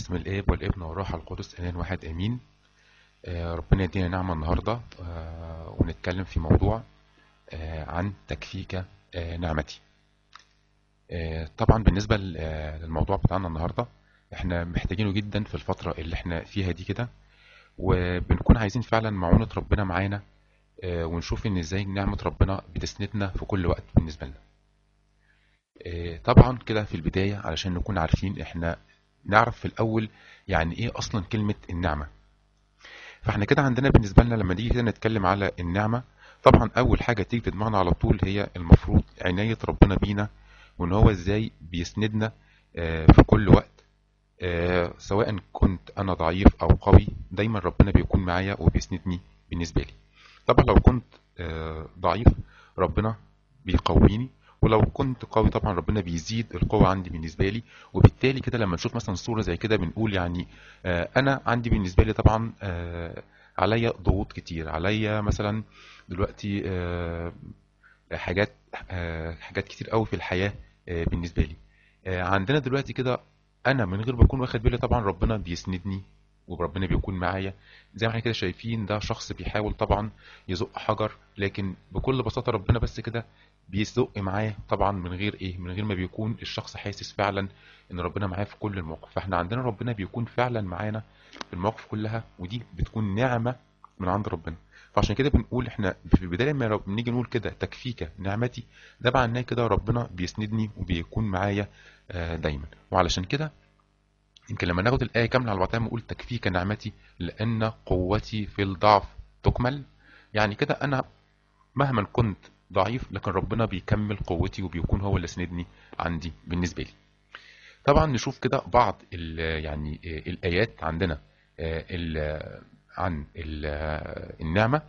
باسم الاب والابن والروح القدس الان واحد امين آه، ربنا يدينا نعمه النهارده آه، ونتكلم في موضوع آه، عن تكفيك آه، نعمتي آه، طبعا بالنسبه ل- آه، للموضوع بتاعنا النهارده احنا محتاجينه جدا في الفتره اللي احنا فيها دي كده وبنكون عايزين فعلا معونه ربنا معانا آه، ونشوف ان ازاي نعمه ربنا بتسندنا في كل وقت بالنسبه لنا آه، طبعا كده في البدايه علشان نكون عارفين احنا نعرف في الاول يعني ايه اصلا كلمه النعمه فاحنا كده عندنا بالنسبه لنا لما نيجي كده نتكلم على النعمه طبعا اول حاجه تيجي في دماغنا على طول هي المفروض عنايه ربنا بينا وان هو ازاي بيسندنا آه، في كل وقت آه، سواء كنت انا ضعيف او قوي دايما ربنا بيكون معايا وبيسندني بالنسبه لي طبعا لو كنت آه، ضعيف ربنا بيقويني ولو كنت قوي طبعا ربنا بيزيد القوة عندي بالنسبة لي وبالتالي كده لما نشوف مثلا صورة زي كده بنقول يعني آه، أنا عندي بالنسبة لي طبعا آه، عليا ضغوط كتير عليا مثلا دلوقتي آه، حاجات آه، حاجات كتير قوي في الحياة آه، بالنسبة لي آه، عندنا دلوقتي كده أنا من غير ما أكون واخد بالي طبعا ربنا بيسندني وربنا بيكون معايا زي ما احنا كده شايفين ده شخص بيحاول طبعا يزق حجر لكن بكل بساطة ربنا بس كده بيزق معاه طبعا من غير ايه من غير ما بيكون الشخص حاسس فعلا ان ربنا معاه في كل المواقف فاحنا عندنا ربنا بيكون فعلا معانا في المواقف كلها ودي بتكون نعمة من عند ربنا فعشان كده بنقول احنا في البداية لما رب- بنيجي نقول كده تكفيك نعمتي ده معناه كده ربنا بيسندني وبيكون معايا آه، دايما وعلشان كده يمكن لما ناخد الآية كاملة على بعضها نقول تكفيك نعمتي لأن قوتي في الضعف تكمل يعني كده أنا مهما كنت ضعيف لكن ربنا بيكمل قوتي وبيكون هو اللي سندني عندي بالنسبة لي طبعا نشوف كده بعض ال يعني آه، الآيات عندنا آه، ال- عن ال- آه، النعمة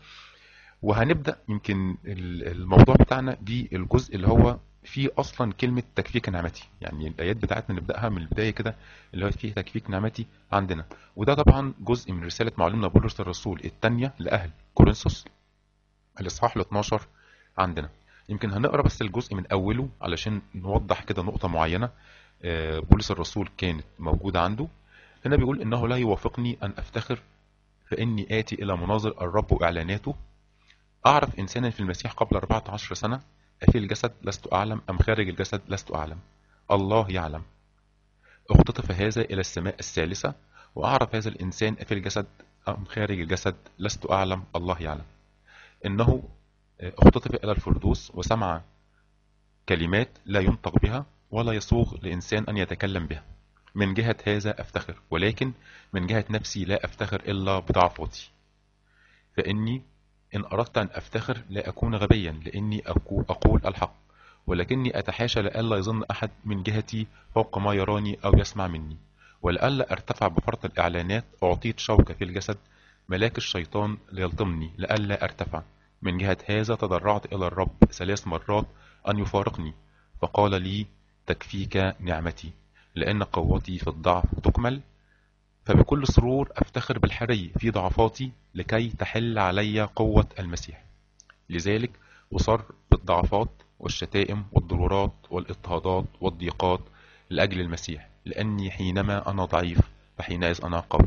وهنبدأ يمكن ال- الموضوع بتاعنا بالجزء اللي هو فيه أصلا كلمة تكفيك نعمتي يعني الآيات بتاعتنا نبدأها من البداية كده اللي هو فيه تكفيك نعمتي عندنا وده طبعا جزء من رسالة معلمنا بولس الرسول الثانية لأهل كورنثوس الإصحاح ال 12 عندنا يمكن هنقرا بس الجزء من أوله علشان نوضح كده نقطة معينة آه، بولس الرسول كانت موجودة عنده هنا بيقول إنه لا يوافقني أن أفتخر فإني آتي إلى مناظر الرب إعلاناته أعرف إنسانا في المسيح قبل 14 سنة أفي الجسد لست أعلم أم خارج الجسد لست أعلم الله يعلم اختطف هذا إلى السماء الثالثة وأعرف هذا الإنسان أفي الجسد أم خارج الجسد لست أعلم الله يعلم إنه اختطف إلى الفردوس وسمع كلمات لا ينطق بها ولا يسوغ لإنسان أن يتكلم بها من جهة هذا أفتخر ولكن من جهة نفسي لا أفتخر إلا بضعفاتي فإني إن أردت أن أفتخر لا أكون غبيا لإني أكو- أقول الحق ولكني أتحاشى لئلا يظن أحد من جهتي فوق ما يراني أو يسمع مني ولئلا أرتفع بفرط الإعلانات أعطيت شوكة في الجسد ملاك الشيطان ليلطمني لئلا أرتفع من جهة هذا تضرعت إلى الرب ثلاث مرات أن يفارقني فقال لي تكفيك نعمتي لأن قوتي في الضعف تكمل فبكل سرور أفتخر بالحري في ضعفاتي لكي تحل علي قوة المسيح لذلك أصر بالضعفات والشتائم والضرورات والاضطهادات والضيقات لأجل المسيح لأني حينما أنا ضعيف فحينئذ أنا قوي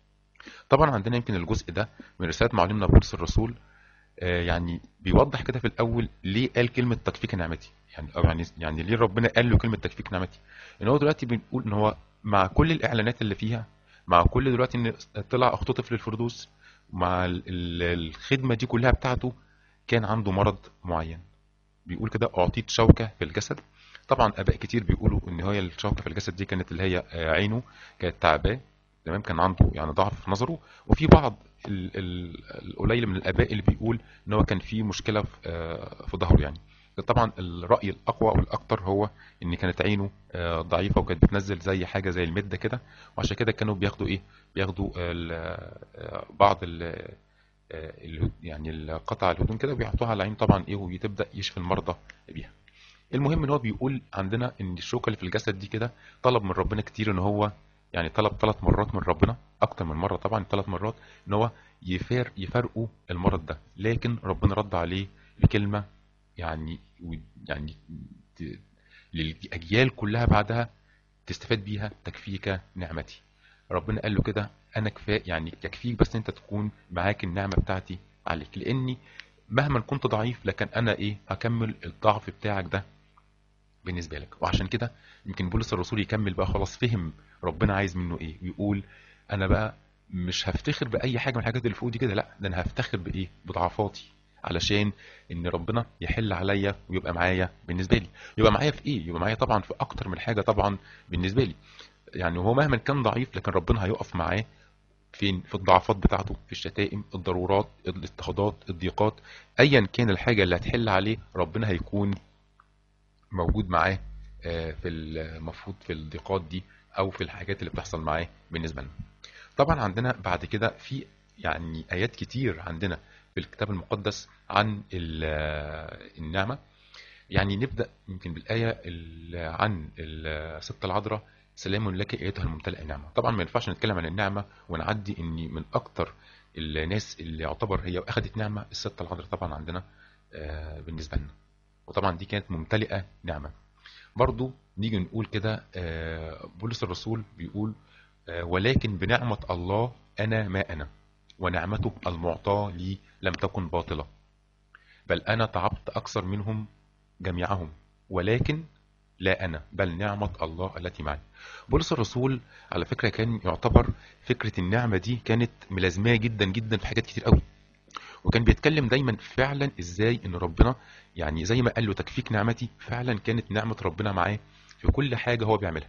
طبعا عندنا يمكن الجزء ده من رسالة معلمنا بولس الرسول آه، يعني بيوضح كده في الأول ليه قال كلمة تكفيك نعمتي يعني أو يعني يعني ليه ربنا قال له كلمة تكفيك نعمتي إن هو دلوقتي بنقول إن هو مع كل الإعلانات اللي فيها مع كل دلوقتي إن طلع اختطف للفردوس مع ال- ال- الخدمة دي كلها بتاعته كان عنده مرض معين بيقول كده أعطيت شوكة في الجسد طبعا آباء كتير بيقولوا إن هي الشوكة في الجسد دي كانت اللي هي آه، عينه كانت تعباه تمام كان عنده يعني ضعف في نظره وفي بعض ال- ال- القليل من الآباء اللي بيقول إن هو كان في مشكلة في آه، في ظهره يعني طبعا الرأي الأقوى والأكتر هو إن كانت عينه آه، ضعيفة وكانت بتنزل زي حاجة زي المدة كده وعشان كده كانوا بياخدوا إيه بياخدوا ال- آه، بعض ال آه، الهد- يعني القطع الهدوم كده وبيحطوها على العين طبعا ايه وبتبدا يشفي المرضى بيها المهم ان هو بيقول عندنا ان الشوكه اللي في الجسد دي كده طلب من ربنا كتير ان هو يعني طلب ثلاث مرات من ربنا اكتر من مره طبعا ثلاث مرات ان هو يفار يفرقوا المرض ده لكن ربنا رد عليه بكلمه يعني يعني ت- للاجيال كلها بعدها تستفاد بيها تكفيك نعمتي ربنا قال له كده انا كفايه يعني يكفيك بس انت تكون معاك النعمه بتاعتي عليك لاني مهما كنت ضعيف لكن انا ايه هكمل الضعف بتاعك ده بالنسبه لك وعشان كده يمكن بولس الرسول يكمل بقى خلاص فهم ربنا عايز منه ايه ويقول انا بقى مش هفتخر باي حاجه من الحاجات اللي فوق دي كده لا ده انا هفتخر بايه بضعفاتي علشان ان ربنا يحل عليا ويبقى معايا بالنسبه لي يبقى معايا في ايه يبقى معايا طبعا في اكتر من حاجه طبعا بالنسبه لي يعني هو مهما كان ضعيف لكن ربنا هيقف معاه فين في الضعفات بتاعته في الشتائم الضرورات الاضطهادات الضيقات ايا كان الحاجه اللي هتحل عليه ربنا هيكون موجود معاه آه، في المفروض في الضيقات دي او في الحاجات اللي بتحصل معاه بالنسبه لنا طبعا عندنا بعد كده في يعني ايات كتير عندنا في الكتاب المقدس عن ال- النعمه يعني نبدا يمكن بالايه ال- عن الست العذراء سلام لك ايتها الممتلئه نعمه طبعا ما ينفعش نتكلم عن النعمه ونعدي ان من اكتر الناس اللي يعتبر هي اخذت نعمه الست العذراء طبعا عندنا آه، بالنسبه لنا وطبعا دي كانت ممتلئه نعمه برضو نيجي نقول كده آه، بولس الرسول بيقول آه، ولكن بنعمة الله أنا ما أنا ونعمته المعطاة لي لم تكن باطلة بل أنا تعبت أكثر منهم جميعهم ولكن لا أنا بل نعمة الله التي معي بولس الرسول على فكرة كان يعتبر فكرة النعمة دي كانت ملازماه جدا جدا في حاجات كتير قوي وكان بيتكلم دايما فعلا ازاي ان ربنا يعني زي ما قال له تكفيك نعمتي فعلا كانت نعمة ربنا معاه في كل حاجة هو بيعملها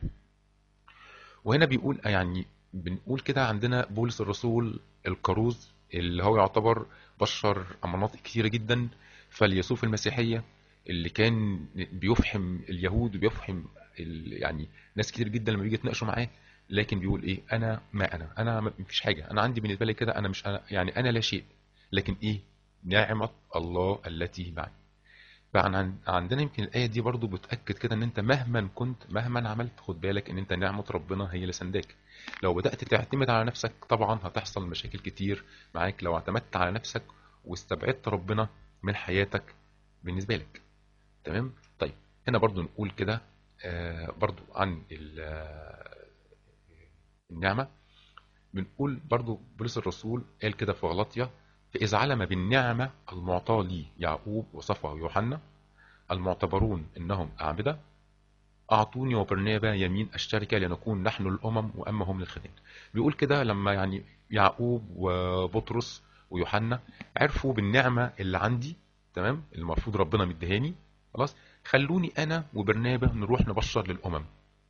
وهنا بيقول يعني بنقول كده عندنا بولس الرسول الكروز اللي هو يعتبر بشر مناطق كتيرة جدا فاليسوف المسيحية اللي كان بيفحم اليهود وبيفحم ال- يعني ناس كتير جدا لما بيجي يتناقشوا معاه لكن بيقول ايه انا ما انا انا ما فيش حاجه انا عندي بالنسبه لي كده انا مش أنا يعني انا لا شيء لكن ايه نعمه الله التي معي فعن عندنا يمكن الآية دي برضو بتأكد كده ان انت مهما كنت مهما عملت خد بالك ان انت نعمة ربنا هي اللي سنداك لو بدأت تعتمد على نفسك طبعا هتحصل مشاكل كتير معاك لو اعتمدت على نفسك واستبعدت ربنا من حياتك بالنسبة لك تمام طيب هنا برضو نقول كده آه، برضو عن ال- آه، النعمة بنقول برضو بولس الرسول قال كده في غلطية فإذا علم بالنعمة المعطاة لي يعقوب وصفا ويوحنا المعتبرون إنهم أعبدة أعطوني وبرنابا يمين الشركة لنكون نحن الأمم وأما هم للخدام بيقول كده لما يعني يعقوب وبطرس ويوحنا عرفوا بالنعمة اللي عندي تمام المفروض ربنا مديهاني خلاص خلوني أنا وبرنابا نروح نبشر للأمم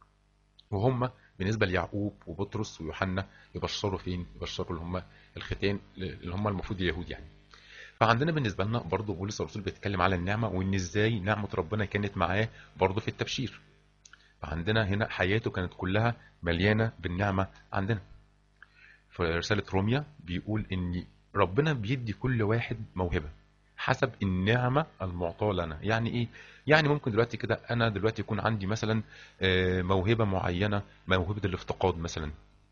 وهم بالنسبة ليعقوب وبطرس ويوحنا يبشروا فين؟ يبشروا اللي هم الختان اللي هم المفروض اليهود يعني. فعندنا بالنسبة لنا برضه بولس الرسول بيتكلم على النعمة وإن إزاي نعمة ربنا كانت معاه برضه في التبشير. فعندنا هنا حياته كانت كلها مليانة بالنعمة عندنا. في رسالة روميا بيقول إن ربنا بيدي كل واحد موهبة حسب النعمة المعطاة لنا يعني إيه؟ يعني ممكن دلوقتي كده أنا دلوقتي يكون عندي مثلا آه، موهبة معينة موهبة الافتقاد مثلا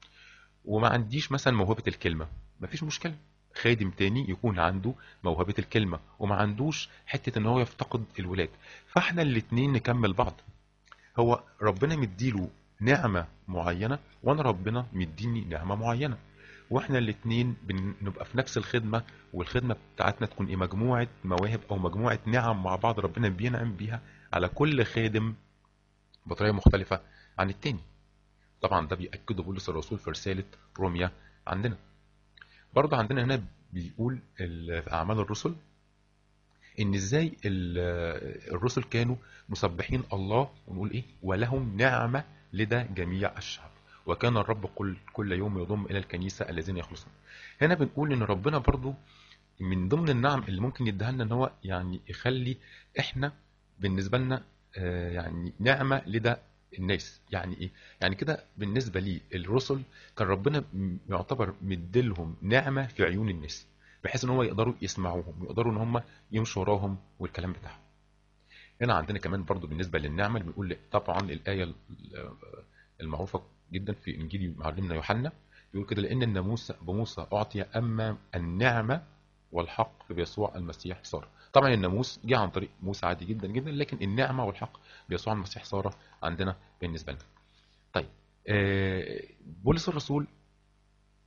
وما عنديش مثلا موهبة الكلمة مفيش مشكلة خادم تاني يكون عنده موهبة الكلمة وما عندوش حتة ان هو يفتقد الولاد فاحنا الاتنين نكمل بعض هو ربنا مديله نعمة معينة وانا ربنا مديني نعمة معينة واحنا الاتنين بنبقى في نفس الخدمة والخدمة بتاعتنا تكون ايه مجموعة مواهب او مجموعة نعم مع بعض ربنا بينعم بيها على كل خادم بطريقة مختلفة عن التاني طبعا ده بيأكده بولس الرسول في رسالة روميا عندنا برضه عندنا هنا بيقول ال- في أعمال الرسل إن إزاي ال- الرسل كانوا مسبحين الله ونقول إيه ولهم نعمة لدى جميع الشعب وكان الرب كل كل يوم يضم إلى الكنيسة الذين يخلصون هنا بنقول إن ربنا برضه من ضمن النعم اللي ممكن يديها لنا إن هو يعني يخلي إحنا بالنسبة لنا آه، يعني نعمة لدى الناس يعني ايه يعني كده بالنسبه لي الرسل كان ربنا م- يعتبر مديلهم نعمه في عيون الناس بحيث ان هم يقدروا يسمعوهم ويقدروا ان هم يمشوا وراهم والكلام بتاعهم هنا عندنا كمان برضو بالنسبه للنعمه اللي بيقول طبعا الايه ال- المعروفه جدا في انجيل معلمنا يوحنا بيقول كده لان الناموس بموسى اعطي اما النعمه والحق بيسوع المسيح صار طبعا الناموس جه عن طريق موسى عادي جدا جدا لكن النعمه والحق بيسوع المسيح صار عندنا بالنسبه لنا طيب آه، بولس الرسول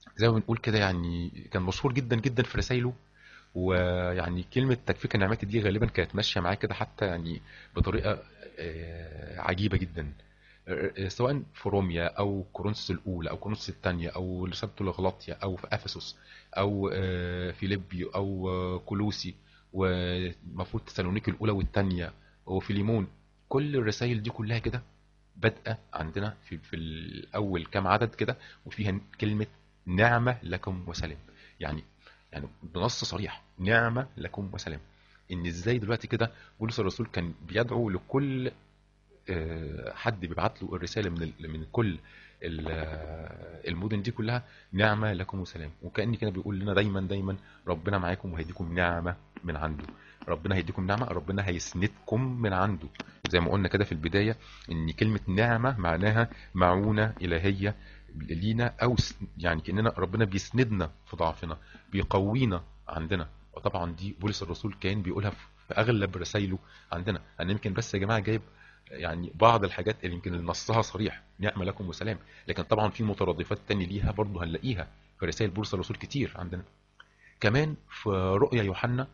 زي ما بنقول كده يعني كان مشهور جدا جدا في رسائله ويعني كلمة تكفيك النعمات دي غالبا كانت ماشية معاه كده حتى يعني بطريقة آه، عجيبة جدا آه، سواء في روميا او كورنثوس الاولى او كورنثوس الثانيه او رسالته لغلاطيا او في افسس او آه، فيليبي او آه، كولوسي ومفروض تسالونيكي الاولى والثانيه وفيليمون كل الرسائل دي كلها كده بادئه عندنا في في الاول كام عدد كده وفيها كلمه نعمه لكم وسلام يعني يعني بنص صريح نعمه لكم وسلام ان ازاي دلوقتي كده بولس الرسول كان بيدعو لكل آه، حد بيبعت له الرساله من ال- من كل ال- آه، المدن دي كلها نعمه لكم وسلام وكأن كده بيقول لنا دايما دايما ربنا معاكم وهيديكم نعمه من عنده ربنا هيديكم نعمه ربنا هيسندكم من عنده زي ما قلنا كده في البدايه ان كلمه نعمه معناها معونه الهيه لينا او س- يعني كاننا ربنا بيسندنا في ضعفنا بيقوينا عندنا وطبعا دي بولس الرسول كان بيقولها في في اغلب رسائله عندنا انا يمكن بس يا جماعه جايب يعني بعض الحاجات اللي يمكن اللي نصها صريح نعمة لكم وسلام لكن طبعا في مترادفات تاني ليها برضه هنلاقيها في رسائل بولس الرسول كتير عندنا كمان في رؤيا يوحنا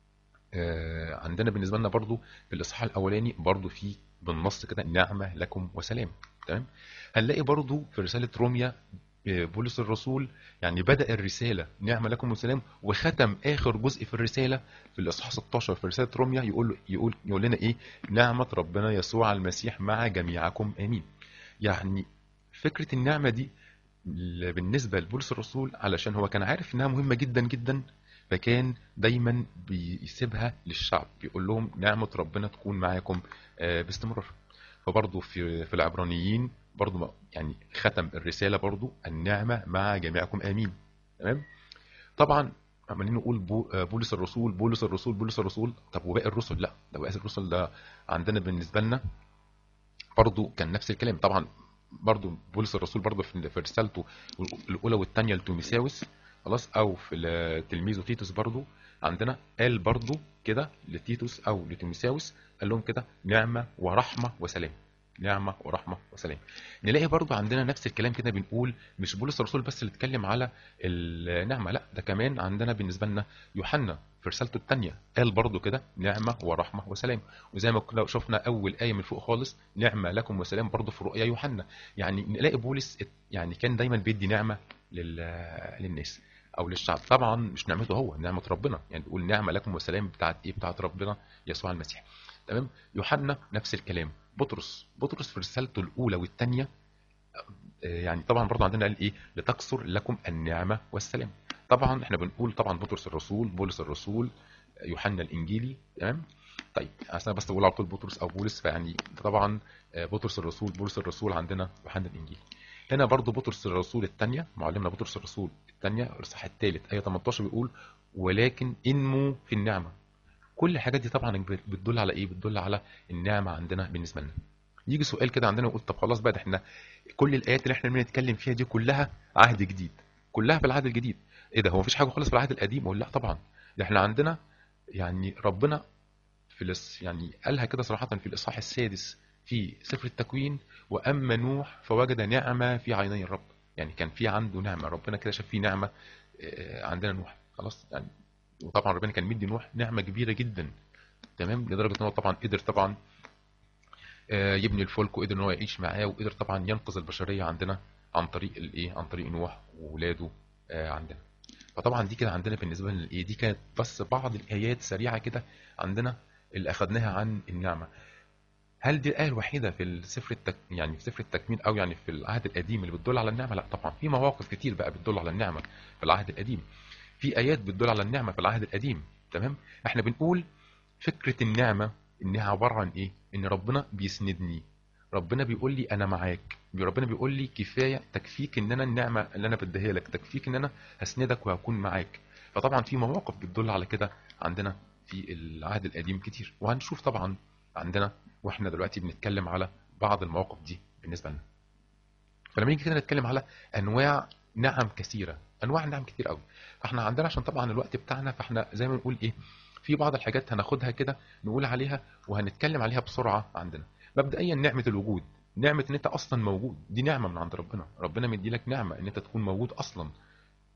آه، عندنا بالنسبة لنا برضه في الإصحاح الأولاني برضه في بالنص كده نعمة لكم وسلام تمام هنلاقي برضه في رسالة روميا آه، بولس الرسول يعني بدأ الرسالة نعمة لكم وسلام وختم آخر جزء في الرسالة في الإصحاح 16 في رسالة روميا يقول يقول يقول لنا إيه نعمة ربنا يسوع المسيح مع جميعكم آمين يعني فكرة النعمة دي ل- بالنسبة لبولس الرسول علشان هو كان عارف إنها مهمة جدا جدا فكان دايما بيسيبها للشعب بيقول لهم نعمة ربنا تكون معاكم آه، باستمرار فبرضه في في العبرانيين برضه ما- يعني ختم الرسالة برضه النعمة مع جميعكم آمين تمام طبعا عمالين نقول بو- آه، بولس الرسول بولس الرسول بولس الرسول طب وباقي الرسل لا ده باقي الرسل ده عندنا بالنسبة لنا برضه كان نفس الكلام طبعا برضه بولس الرسول برضه في في رسالته الاولى والثانيه لتيموثاوس خلاص او في ال- تلميذه تيتوس برضه عندنا قال برضه كده لتيتوس او لتيموثاوس قال لهم كده نعمه ورحمه وسلام نعمه ورحمه وسلام نلاقي برضه عندنا نفس الكلام كده بنقول مش بولس الرسول بس اللي اتكلم على النعمه لا ده كمان عندنا بالنسبه لنا يوحنا في رسالته الثانيه قال برضه كده نعمه ورحمه وسلام وزي ما كنا شفنا اول ايه من فوق خالص نعمه لكم وسلام برضه في رؤيا يوحنا يعني نلاقي بولس ات- يعني كان دايما بيدي نعمه لل- للناس او للشعب طبعا مش نعمته هو نعمه ربنا يعني بيقول نعمه لكم وسلام بتاعت ايه بتاعت ربنا يسوع المسيح تمام يوحنا نفس الكلام بطرس بطرس في رسالته الاولى والثانيه يعني طبعا برضه عندنا قال ايه لتكثر لكم النعمه والسلام طبعا احنا بنقول طبعا بطرس الرسول بولس الرسول يوحنا الانجيلي تمام طيب عشان بس بقول على طول بطرس او بولس فيعني طبعا آه، بطرس الرسول بولس الرسول عندنا يوحنا الانجيلي هنا برضو بطرس الرسول الثانيه معلمنا بطرس الرسول الثانيه الاصحاح الثالث ايه 18 بيقول ولكن انموا في النعمه كل الحاجات دي طبعا بتدل على ايه بتدل على النعمه عندنا بالنسبه لنا يجي سؤال كده عندنا يقول طب خلاص بقى ده احنا كل الايات اللي احنا بنتكلم فيها دي كلها عهد جديد كلها في العهد الجديد ايه ده هو مفيش حاجه خالص في العهد القديم ولا لا طبعا ده احنا عندنا يعني ربنا في الاس يعني قالها كده صراحه في الاصحاح السادس في سفر التكوين واما نوح فوجد نعمه في عيني الرب يعني كان في عنده نعمه ربنا كده شاف فيه نعمه آه، عندنا نوح خلاص يعني وطبعا ربنا كان مدي نوح نعمه كبيره جدا تمام لدرجه ان هو طبعا قدر طبعا آه، يبني الفلك وقدر ان هو يعيش معاه وقدر طبعا ينقذ البشريه عندنا عن طريق الايه عن طريق نوح واولاده آه، عندنا فطبعا دي كده عندنا بالنسبه لنا الايه دي كانت بس بعض الايات سريعه كده عندنا اللي اخذناها عن النعمه هل دي الايه الوحيده في السفر التك... يعني في سفر التكوين او يعني في العهد القديم اللي بتدل على النعمه لا طبعا في مواقف كتير بقى بتدل على النعمه في العهد القديم في ايات بتدل على النعمه في العهد القديم تمام احنا بنقول فكره النعمه انها عباره عن ايه ان ربنا بيسندني ربنا بيقول لي انا معاك ربنا بيقول لي كفايه تكفيك ان انا النعمه اللي انا بديها لك تكفيك ان انا هسندك وهكون معاك فطبعا في مواقف بتدل على كده عندنا في العهد القديم كتير وهنشوف طبعا عندنا واحنا دلوقتي بنتكلم على بعض المواقف دي بالنسبه لنا فلما نيجي كده نتكلم على انواع نعم كثيره انواع نعم كتير قوي فاحنا عندنا عشان طبعا الوقت بتاعنا فاحنا زي ما بنقول ايه في بعض الحاجات هناخدها كده نقول عليها وهنتكلم عليها بسرعه عندنا مبدئيا نعمه الوجود نعمه ان انت اصلا موجود دي نعمه من عند ربنا ربنا مدي لك نعمه ان انت تكون موجود اصلا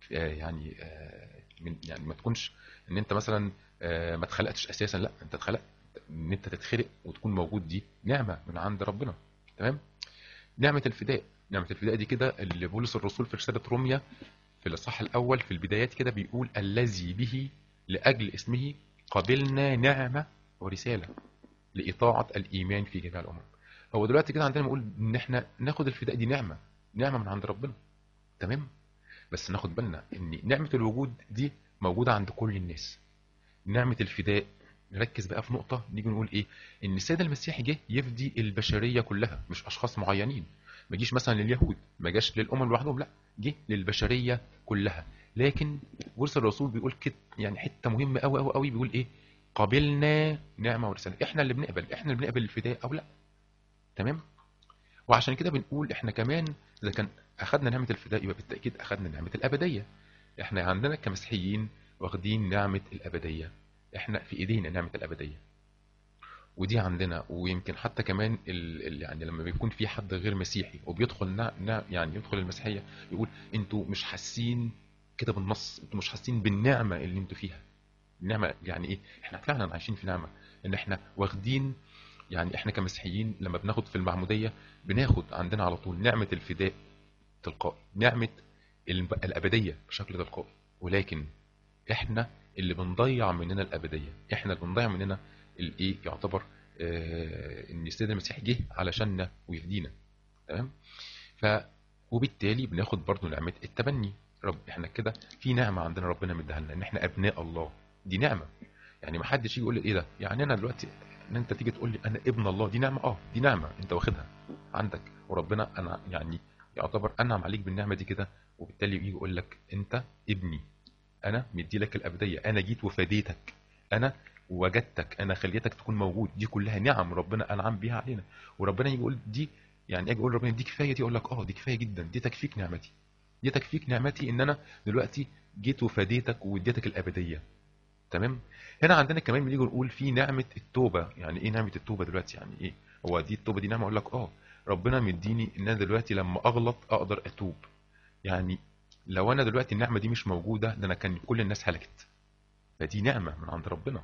آه، يعني آه، من يعني ما تكونش ان انت مثلا آه، ما اتخلقتش اساسا لا انت اتخلقت ان انت تتخلق وتكون موجود دي نعمه من عند ربنا تمام نعمه الفداء نعمه الفداء دي كده اللي بولس الرسول في رساله روميا في الاصحاح الاول في البدايات كده بيقول الذي به لاجل اسمه قبلنا نعمه ورساله لاطاعه الايمان في جميع الامم هو دلوقتي كده عندنا بنقول ان احنا ناخد الفداء دي نعمه نعمه من عند ربنا تمام بس ناخد بالنا ان نعمه الوجود دي موجوده عند كل الناس نعمه الفداء نركز بقى في نقطه نيجي نقول ايه ان السيد المسيح جه يفدي البشريه كلها مش اشخاص معينين ما جيش مثلا لليهود ما جاش للامم لوحدهم لا جه للبشريه كلها لكن بولس الرسول بيقول كده يعني حته مهمه قوي قوي قوي بيقول ايه قابلنا نعمه ورساله احنا اللي بنقبل احنا اللي بنقبل الفداء او لا تمام وعشان كده بنقول احنا كمان اذا كان اخذنا نعمه الفداء يبقى بالتاكيد اخذنا نعمه الابديه احنا عندنا كمسيحيين واخدين نعمه الابديه احنا في ايدينا نعمه الابديه ودي عندنا ويمكن حتى كمان ال ال يعني لما بيكون في حد غير مسيحي وبيدخل نا نا يعني يدخل المسيحيه يقول انتوا مش حاسين كده بالنص انتوا مش حاسين بالنعمه اللي انتوا فيها النعمه يعني ايه احنا فعلا عايشين في نعمه ان احنا واخدين يعني احنا كمسيحيين لما بناخد في المعموديه بناخد عندنا على طول نعمه الفداء تلقائي نعمه الب- الابديه بشكل تلقائي ولكن احنا اللي بنضيع مننا الابديه احنا اللي بنضيع مننا الايه يعتبر آه ان السيد المسيح جه علشاننا ويفدينا تمام ف وبالتالي بناخد برضو نعمه التبني رب احنا كده في نعمه عندنا ربنا مديها لنا ان احنا ابناء الله دي نعمه يعني ما حدش يجي يقول لي ايه ده يعني انا دلوقتي ان انت تيجي تقول لي انا ابن الله دي نعمه اه دي نعمه انت واخدها عندك وربنا انا يعني يعتبر انعم عليك بالنعمه دي كده وبالتالي يجي يقول لك انت ابني انا مدي لك الابديه انا جيت وفديتك انا وجدتك انا خليتك تكون موجود دي كلها نعم ربنا انعم بيها علينا وربنا يجي يقول دي يعني اجي اقول ربنا دي كفايه دي اقول لك اه دي كفايه جدا دي تكفيك نعمتي دي تكفيك نعمتي ان انا دلوقتي جيت وفديتك واديتك الابديه تمام هنا عندنا كمان بنيجي نقول في نعمه التوبه يعني ايه نعمه التوبه دلوقتي يعني ايه هو دي التوبه دي نعمه اقول لك اه ربنا مديني ان انا دلوقتي لما اغلط اقدر اتوب يعني لو انا دلوقتي النعمه دي مش موجوده ده انا كان كل الناس هلكت فدي نعمه من عند ربنا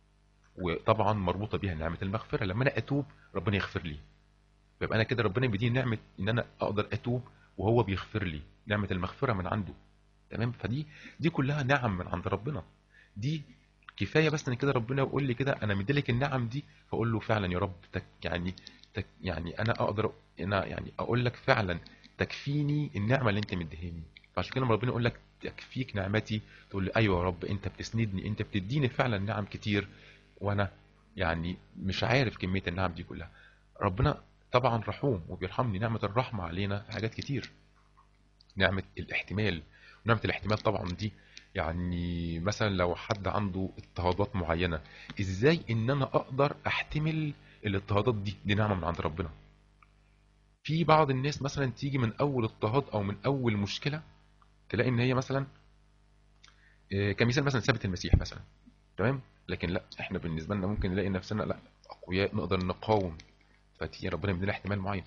وطبعا مربوطه بيها نعمه المغفره لما انا اتوب ربنا يغفر لي فيبقى انا كده ربنا بيديني نعمه ان انا اقدر اتوب وهو بيغفر لي نعمه المغفره من عنده تمام فدي دي كلها نعم من عند ربنا دي كفايه بس ان كده ربنا يقول لي كده انا مديلك النعم دي فاقول له فعلا يا رب تك يعني تك يعني انا اقدر انا يعني اقول لك فعلا تكفيني النعمه اللي انت مديهاني فعشان كده لما ربنا يقول لك تكفيك نعمتي تقول لي ايوه يا رب انت بتسندني انت بتديني فعلا نعم كتير وانا يعني مش عارف كميه النعم دي كلها ربنا طبعا رحوم وبيرحمني نعمه الرحمه علينا حاجات كتير نعمه الاحتمال ونعمه الاحتمال طبعا دي يعني مثلا لو حد عنده اضطهادات معينه ازاي ان انا اقدر احتمل الاضطهادات دي دي نعمه من عند ربنا في بعض الناس مثلا تيجي من اول اضطهاد او من اول مشكله تلاقي ان هي مثلا آه، كمثال مثلا سابت المسيح مثلا تمام لكن لا احنا بالنسبه لنا ممكن نلاقي نفسنا لا اقوياء نقدر نقاوم فتيجي ربنا يدينا احتمال معين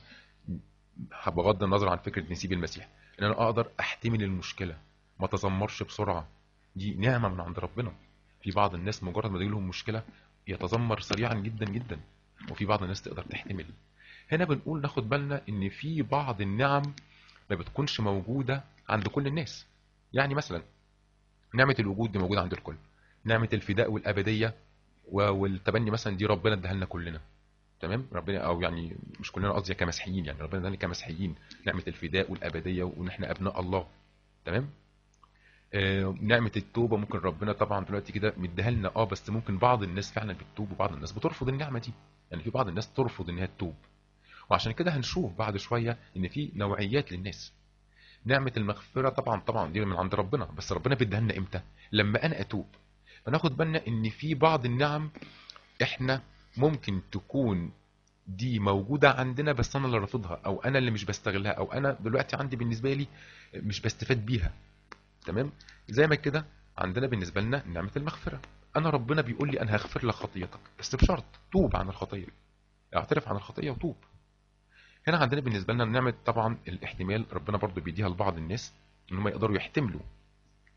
بغض النظر عن فكره نسيب المسيح ان انا اقدر احتمل المشكله ما اتذمرش بسرعه دي نعمه من عند ربنا في بعض الناس مجرد ما تجي لهم مشكله يتذمر سريعا جدا جدا وفي بعض الناس تقدر تحتمل هنا بنقول ناخد بالنا ان في بعض النعم ما بتكونش موجوده عند كل الناس يعني مثلا نعمه الوجود دي موجوده عند الكل نعمه الفداء والابديه و- والتبني مثلا دي ربنا اداها لنا كلنا تمام ربنا او يعني مش كلنا قصدي كمسيحيين يعني ربنا ادانا كمسيحيين نعمه الفداء والابديه وان احنا ابناء الله تمام آه، نعمة التوبة ممكن ربنا طبعا دلوقتي كده مديها لنا اه بس ممكن بعض الناس فعلا بتتوب وبعض الناس بترفض النعمة دي يعني في بعض الناس ترفض ان هي تتوب وعشان كده هنشوف بعد شوية ان في نوعيات للناس نعمة المغفرة طبعا طبعا دي من عند ربنا بس ربنا بيديها لنا امتى لما انا اتوب فناخد بالنا ان في بعض النعم احنا ممكن تكون دي موجودة عندنا بس انا اللي رافضها او انا اللي مش بستغلها او انا دلوقتي عندي بالنسبة لي مش بستفاد بيها تمام زي ما كده عندنا بالنسبه لنا نعمه المغفره انا ربنا بيقول لي انا هغفر لك خطيتك بس بشرط توب عن الخطيه اعترف عن الخطيه وتوب هنا عندنا بالنسبه لنا نعمه طبعا الاحتمال ربنا برضو بيديها لبعض الناس ان هم يقدروا يحتملوا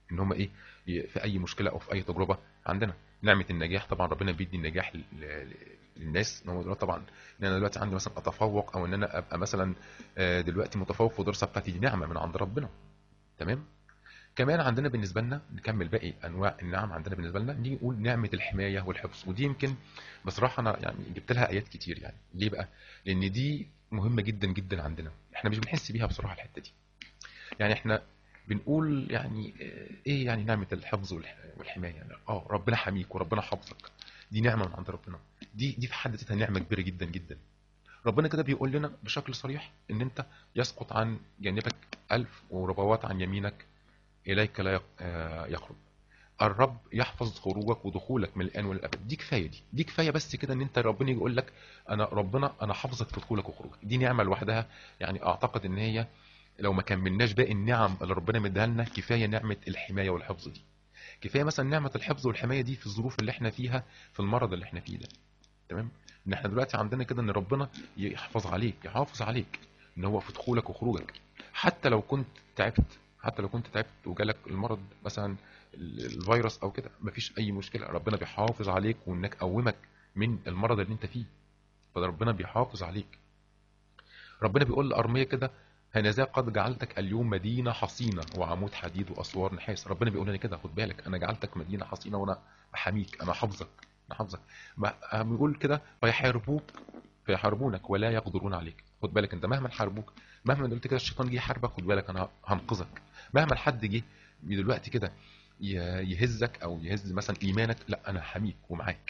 ان هم ايه ي- في اي مشكله او في اي تجربه عندنا نعمه النجاح طبعا ربنا بيدي النجاح لل- لل- للناس ان هو دلوقتي طبعا ان انا دلوقتي عندي مثلا اتفوق او ان انا ابقى مثلا آه، دلوقتي متفوق في الدراسه بتاعتي دي نعمه من عند ربنا تمام كمان عندنا بالنسبه لنا نكمل باقي انواع النعم عندنا بالنسبه لنا نيجي نقول نعمه الحمايه والحفظ ودي يمكن بصراحه انا يعني جبت لها ايات كتير يعني ليه بقى لان دي مهمه جدا جدا عندنا احنا مش بنحس بيها بصراحه الحته دي يعني احنا بنقول يعني آه، ايه يعني نعمه الحفظ والح- والحمايه يعني اه ربنا حميك وربنا حافظك دي نعمه من عند ربنا دي دي في حد ذاتها نعمه كبيره جدا جدا ربنا كده بيقول لنا بشكل صريح ان انت يسقط عن جانبك الف وربوات عن يمينك اليك لا يق- آه، يقرب الرب يحفظ خروجك ودخولك من الان والابد دي كفايه دي دي كفايه بس كده ان انت ربنا يقول لك انا ربنا انا حافظك في دخولك وخروجك دي نعمه لوحدها يعني اعتقد ان هي لو ما كملناش باقي النعم اللي ربنا مديها لنا كفايه نعمه الحمايه والحفظ دي كفايه مثلا نعمه الحفظ والحمايه دي في الظروف اللي احنا فيها في المرض اللي احنا فيه ده تمام ان احنا دلوقتي عندنا كده ان ربنا يحفظ عليك يحافظ عليك ان هو في دخولك وخروجك حتى لو كنت تعبت حتى لو كنت تعبت وجالك المرض مثلا ال- الفيروس او كده مفيش اي مشكله ربنا بيحافظ عليك وانك قومك من المرض اللي انت فيه فربنا بيحافظ عليك ربنا بيقول لارميه كده هنذا قد جعلتك اليوم مدينه حصينه وعمود حديد واسوار نحاس ربنا بيقول لنا كده خد بالك انا جعلتك مدينه حصينه وانا بحميك انا حافظك انا حافظك ما- بيقول كده فيحاربوك فيحاربونك ولا يقدرون عليك خد بالك انت مهما حاربوك مهما قلت كده الشيطان جه يحاربك خد بالك انا هنقذك مهما حد جه دلوقتي كده ي- يهزك او يهز مثلا ايمانك لا انا حميك ومعاك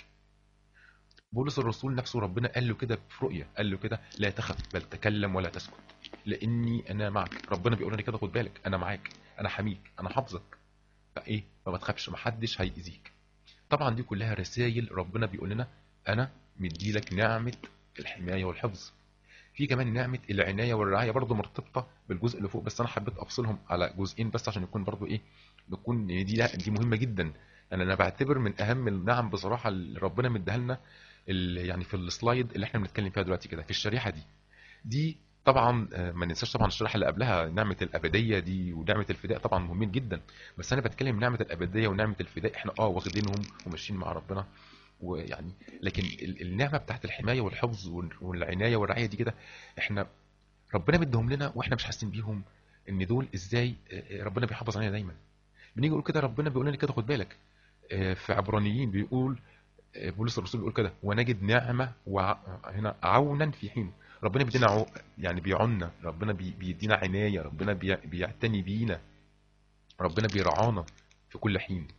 بولس الرسول نفسه ربنا قال له كده في رؤيا قال له كده لا تخف بل تكلم ولا تسكت لاني انا معك ربنا بيقول لي كده خد بالك انا معاك انا حميك انا حافظك فايه فما تخافش محدش هيأذيك طبعا دي كلها رسائل ربنا بيقول لنا انا مديلك نعمه الحمايه والحفظ في كمان نعمه العنايه والرعايه برضو مرتبطه بالجزء اللي فوق بس انا حبيت افصلهم على جزئين بس عشان يكون برضو ايه بتكون دي لا دي مهمه جدا يعني انا بعتبر من اهم النعم بصراحه اللي ربنا مديها لنا ال- يعني في السلايد اللي احنا بنتكلم فيها دلوقتي كده في الشريحه دي دي طبعا آه، ما ننساش طبعا الشريحه اللي قبلها نعمه الابديه دي ونعمه الفداء طبعا مهمين جدا بس انا بتكلم نعمه الابديه ونعمه الفداء احنا اه واخدينهم وماشيين مع ربنا ويعني لكن ال- النعمه بتاعت الحمايه والحفظ وال- والعنايه والرعايه دي كده احنا ربنا مديهم لنا واحنا مش حاسين بيهم ان دول ازاي آه، ربنا بيحافظ علينا دايما بنيجي نقول كده ربنا بيقول لنا كده خد بالك آه، في عبرانيين بيقول آه، بولس الرسول بيقول كده ونجد نعمه وهنا عونا في حينه ربنا بيدينا عو... يعني بيعنا ربنا بي... بيدينا عنايه ربنا بي... بيعتني بينا ربنا بيرعانا في كل حين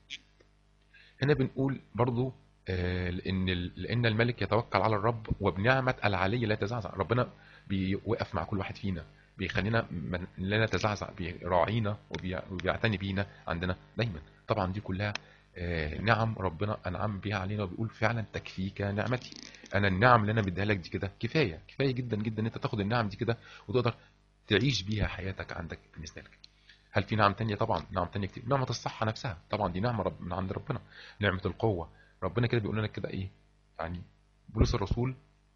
هنا بنقول برضو آه، لان ال- لان الملك يتوكل على الرب وبنعمه العلي لا يتزعزع ربنا بيوقف مع كل واحد فينا بيخلينا من- لا نتزعزع بيراعينا وبي- وبيعتني بينا عندنا دايما طبعا دي كلها آه، نعم ربنا انعم بيها علينا وبيقول فعلا تكفيك نعمتي انا النعم اللي انا مديها لك دي كده كفايه كفايه جدا جدا ان انت تاخد النعم دي كده وتقدر تعيش بيها حياتك عندك بالنسبه لك هل في نعم تانية طبعا نعم تانية كتير نعمة الصحة نفسها طبعا دي نعمة رب من عند ربنا نعمة القوة ربنا كده بيقول لنا كده ايه يعني بولس الرسول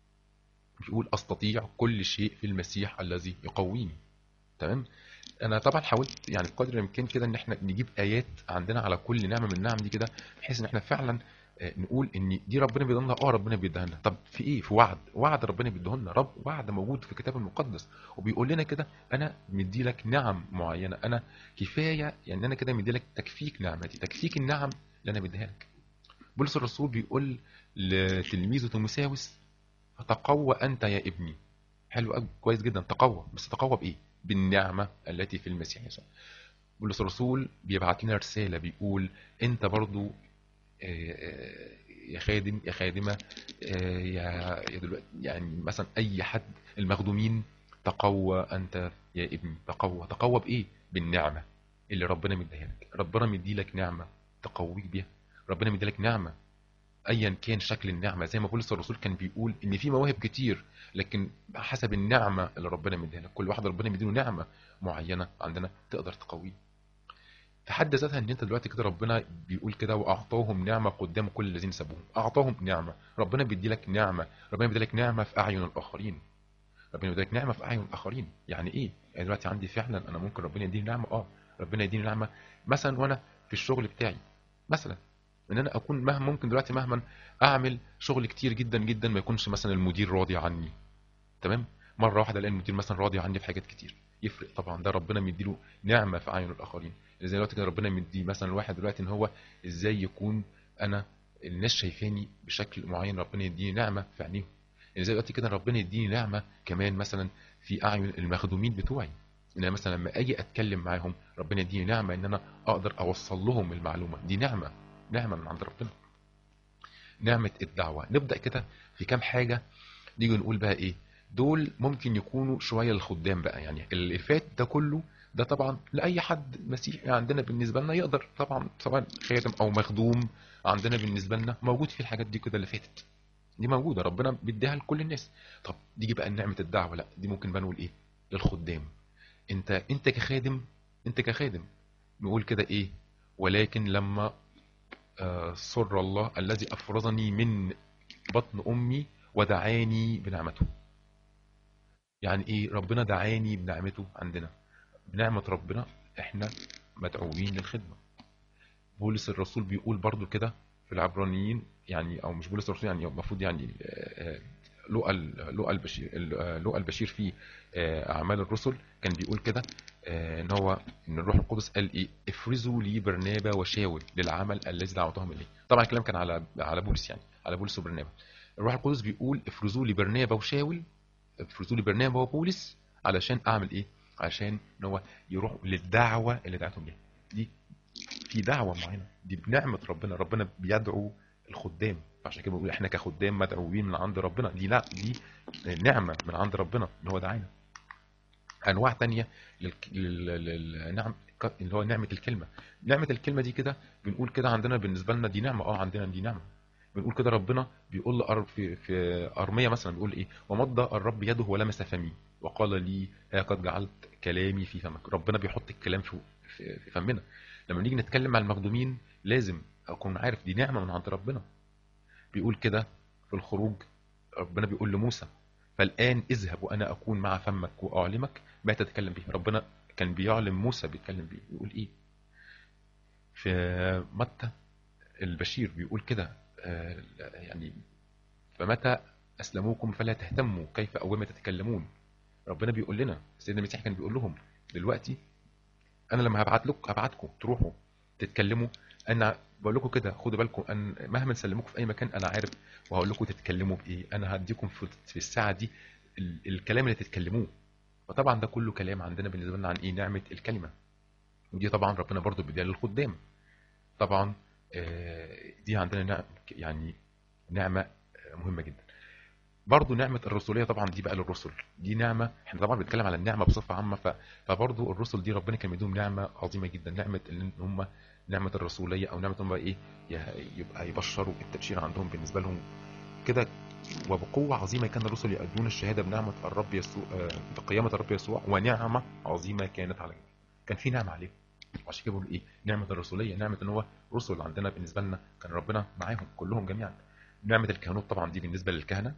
بيقول استطيع كل شيء في المسيح الذي يقويني تمام انا طبعا حاولت يعني بقدر الامكان كده ان احنا نجيب ايات عندنا على كل نعمه من النعم دي كده بحيث ان احنا فعلا آه، نقول ان دي ربنا بيديها لنا اه ربنا بيديها لنا طب في ايه في وعد وعد ربنا بيديه لنا رب وعد موجود في الكتاب المقدس وبيقول لنا كده انا مدي لك نعم معينه انا كفايه يعني انا كده مدي لك تكفيك نعمتي تكفيك النعم اللي انا مديها لك بولس الرسول بيقول لتلميذه تيموساوس فتقوى انت يا ابني حلو قوي كويس جدا تقوى بس تقوى بايه بالنعمه التي في المسيح يسوع بولس الرسول بيبعت لنا رساله بيقول انت برضو آه، آه، يا خادم يا خادمه آه، يا يا دلوقتي يعني مثلا اي حد المخدومين تقوى انت يا ابني تقوى تقوى بايه بالنعمه اللي ربنا مديها لك ربنا مدي لك نعمه تقويك بيها ربنا مدي لك نعمه ايا كان شكل النعمه زي ما بولس الرسول كان بيقول ان في مواهب كتير لكن حسب النعمه اللي ربنا مديها لك كل واحد ربنا مديله نعمه معينه عندنا تقدر تقويه في حد ذاتها ان انت دلوقتي كده ربنا بيقول كده واعطاهم نعمه قدام كل الذين سابوهم اعطاهم نعمه ربنا بيدي لك نعمه ربنا بيدي لك نعمه في اعين الاخرين ربنا يديك نعمه في اعين الاخرين يعني ايه يعني دلوقتي عندي فعلا انا ممكن ربنا يديني نعمه اه ربنا يديني نعمه مثلا وانا في الشغل بتاعي مثلا ان انا اكون مهما ممكن دلوقتي مهما اعمل شغل كتير جدا جدا ما يكونش مثلا المدير راضي عني تمام مره واحده الاقي المدير مثلا راضي عني في حاجات كتير يفرق طبعا ده ربنا مديله نعمه في اعين الاخرين زي دلوقتي كده ربنا مدي مثلا الواحد دلوقتي ان هو ازاي يكون انا الناس شايفاني بشكل معين ربنا يديني نعمه في عينيهم يعني زي دلوقتي كده ربنا يديني نعمه كمان مثلا في اعين المخدومين بتوعي ان انا مثلا لما اجي اتكلم معاهم ربنا يديني نعمه ان انا اقدر اوصل لهم المعلومه دي نعمه نعمه من عند ربنا نعمه الدعوه نبدا كده في كام حاجه نيجي نقول بقى ايه دول ممكن يكونوا شويه للخدام بقى يعني اللي فات ده كله ده طبعا لاي حد مسيحي عندنا بالنسبه لنا يقدر طبعا سواء خادم او مخدوم عندنا بالنسبه لنا موجود في الحاجات دي كده اللي فاتت دي موجوده ربنا بيديها لكل الناس طب نيجي بقى نعمه الدعوه لا دي ممكن بقى نقول ايه للخدام انت انت كخادم انت كخادم نقول كده ايه ولكن لما آه، سر الله الذي افرزني من بطن امي ودعاني بنعمته يعني ايه ربنا دعاني بنعمته عندنا بنعمة ربنا احنا مدعوين للخدمة بولس الرسول بيقول برضو كده في العبرانيين يعني او مش بولس الرسول يعني المفروض يعني آه، آه، لقى ال- لقى البشير ال- آه، لقى البشير في آه، اعمال الرسل كان بيقول كده آه، ان هو ان الروح القدس قال ايه افرزوا لي برنابا وشاول للعمل الذي دعوتهم اليه طبعا الكلام كان على على بولس يعني على بولس وبرنابا الروح القدس بيقول افرزوا لي برنابا وشاول افرزوا لي برنابا وبولس علشان اعمل ايه عشان ان هو يروح للدعوه اللي دعتهم ليها دي في دعوه معينه دي بنعمه ربنا ربنا بيدعو الخدام فعشان كده بنقول احنا كخدام مدعوين من عند ربنا دي لا دي نعمه من عند ربنا ان هو دعانا انواع تانية للك... لل... لل... نعم ك- اللي هو نعمه الكلمه نعمه الكلمه دي كده بنقول كده عندنا بالنسبه لنا دي نعمه اه عندنا دي نعمه بنقول كده ربنا بيقول لأر... في في ارميه مثلا بيقول ايه ومد الرب يده ولمس فمي وقال لي ها قد جعلت كلامي في فمك ربنا بيحط الكلام في في في فمنا لما نيجي نتكلم مع المخدومين لازم اكون عارف دي نعمه من عند ربنا بيقول كده في الخروج ربنا بيقول لموسى فالآن اذهب وأنا أكون مع فمك وأعلمك ما تتكلم به ربنا كان بيعلم موسى بيتكلم بيه بيقول إيه في متى البشير بيقول كده آه، يعني فمتى أسلموكم فلا تهتموا كيف أول تتكلمون ربنا بيقول لنا سيدنا المسيح كان بيقول لهم دلوقتي أنا لما هبعت لك هبعتكم تروحوا تتكلموا أنا بقول لكم كده خدوا بالكم أن مهما نسلمكم في أي مكان أنا عارف وهقول لكم تتكلموا بايه انا هديكم في في الساعه دي ال- الكلام اللي تتكلموه فطبعا ده كله كلام عندنا بالنسبه لنا عن ايه نعمه الكلمه ودي طبعا ربنا برضو بيديها للخدام طبعا آه، دي عندنا نعم يعني نعمه آه، مهمه جدا برضو نعمة الرسولية طبعا دي بقى للرسل دي نعمة احنا طبعا بنتكلم على النعمة بصفة عامة ف... فبرضو الرسل دي ربنا كان مديهم نعمة عظيمة جدا نعمة ان هم نعمة الرسولية او نعمة ان هم ايه ي- يبقى يبشروا التبشير عندهم بالنسبة لهم كده وبقوة عظيمة كان الرسل يؤدون الشهادة بنعمة الرب يسوع آه، بقيامة الرب يسوع ونعمة عظيمة كانت عليهم كان في نعمة عليهم عشان كده بقول ايه نعمة الرسولية نعمة ان هو رسل عندنا بالنسبة لنا كان ربنا معاهم كلهم جميعا نعمة الكهنوت طبعا دي بالنسبة للكهنة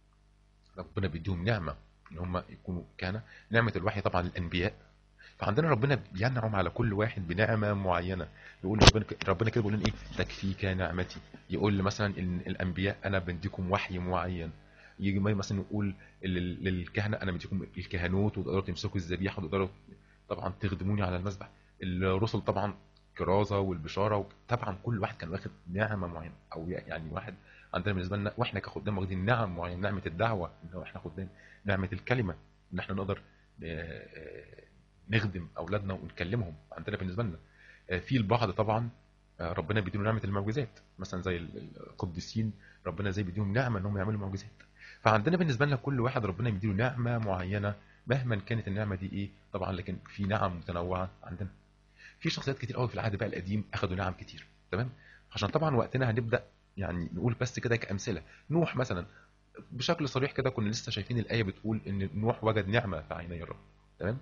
ربنا بيديهم نعمة ان هم يكونوا كهنة نعمة الوحي طبعا للانبياء فعندنا ربنا بينعم على كل واحد بنعمة معينة يقول ربنا ربنا كده بيقول لنا ايه تكفيك نعمتي يقول مثلا ان الانبياء انا بديكم وحي معين يجي مثلا يقول لل- للكهنة انا بديكم الكهنوت وتقدروا تمسكوا الذبيحة وتقدروا طبعا تخدموني على المذبح الرسل طبعا كرازة والبشارة طبعا كل واحد كان واخد نعمة معينة او يعني واحد عندنا بالنسبة لنا واحنا كخدام واخدين نعم معينة نعمة الدعوة ان هو احنا خدام نعمة الكلمة ان احنا نقدر آه، آه، نخدم اولادنا ونكلمهم عندنا بالنسبة لنا آه، في البعض طبعا آه، ربنا بيديله نعمة المعجزات مثلا زي القديسين ربنا زي بيديهم نعمة ان هم يعملوا معجزات فعندنا بالنسبة لنا كل واحد ربنا بيديله نعمة معينة مهما كانت النعمة دي ايه طبعا لكن في نعم متنوعة عندنا في شخصيات كتير قوي في العهد بقى القديم اخذوا نعم كتير تمام عشان طبعا وقتنا هنبدا يعني نقول بس كده كامثله نوح مثلا بشكل صريح كده كنا لسه شايفين الايه بتقول ان نوح وجد نعمه في عيني الرب تمام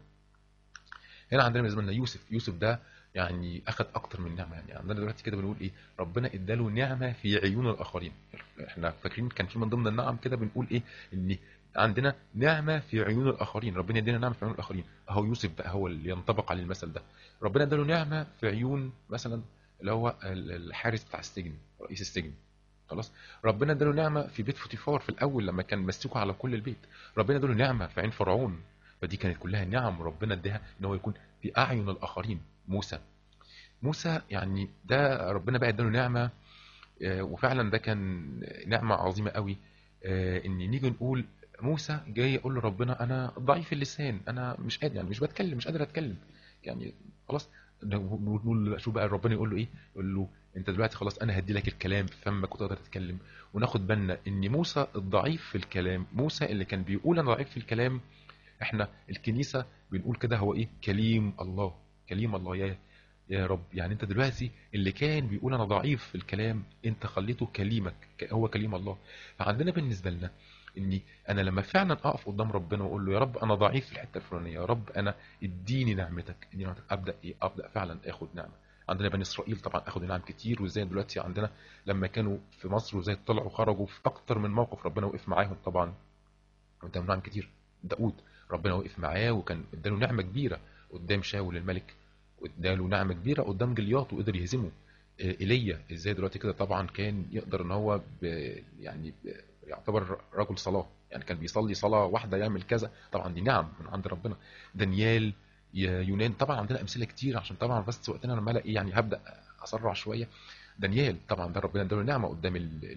هنا عندنا بالنسبه لنا يوسف يوسف ده يعني اخذ اكتر من نعمه يعني عندنا دلوقتي كده بنقول ايه ربنا اداله نعمه في عيون الاخرين احنا فاكرين كان في من ضمن النعم كده بنقول ايه ان عندنا نعمه في عيون الاخرين ربنا يدينا نعمه في عيون الاخرين اهو يوسف بقى هو اللي ينطبق عليه المثل ده ربنا اداله نعمه في عيون مثلا اللي هو الحارس بتاع السجن رئيس السجن خلاص ربنا اداله نعمه في بيت فوتيفار في الاول لما كان مسكه على كل البيت ربنا اداله نعمه في عين فرعون فدي كانت كلها نعم ربنا اداها ان هو يكون في اعين الاخرين موسى موسى يعني ده ربنا بقى اداله نعمه آه، وفعلا ده كان نعمه عظيمه قوي آه، ان نيجي نقول موسى جاي يقول لربنا انا ضعيف اللسان انا مش قادر يعني مش بتكلم مش قادر اتكلم يعني خلاص نقول شو بقى ربنا يقول له ايه يقول له انت دلوقتي خلاص انا هدي لك الكلام في فمك وتقدر تتكلم وناخد بالنا ان موسى الضعيف في الكلام موسى اللي كان بيقول انا ضعيف في الكلام احنا الكنيسه بنقول كده هو ايه كليم الله كليم الله يا يا رب يعني انت دلوقتي اللي كان بيقول انا ضعيف في الكلام انت خليته كليمك هو كليم الله فعندنا بالنسبه لنا اني انا لما فعلا اقف قدام ربنا واقول له يا رب انا ضعيف في الحته الفلانيه يا رب انا اديني نعمتك اديني نعمتك ابدا ايه ابدا فعلا اخد نعمه عندنا بني اسرائيل طبعا اخذوا نعم كتير وازاي دلوقتي عندنا لما كانوا في مصر وازاي طلعوا خرجوا في اكتر من موقف ربنا وقف معاهم طبعا قدام نعم كتير داود ربنا وقف معاه وكان اداله نعمه كبيره قدام شاول الملك واداله نعمه كبيره قدام جلياط وقدر يهزمه ايليا ازاي دلوقتي كده طبعا كان يقدر ان هو يعني يعتبر رجل صلاه يعني كان بيصلي صلاه واحده يعمل كذا طبعا دي نعم من عند ربنا دانيال يونان طبعا عندنا امثله كتير عشان طبعا بس وقتنا لما الاقي يعني هبدا اسرع شويه دانيال طبعا ده ربنا اداله نعمه قدام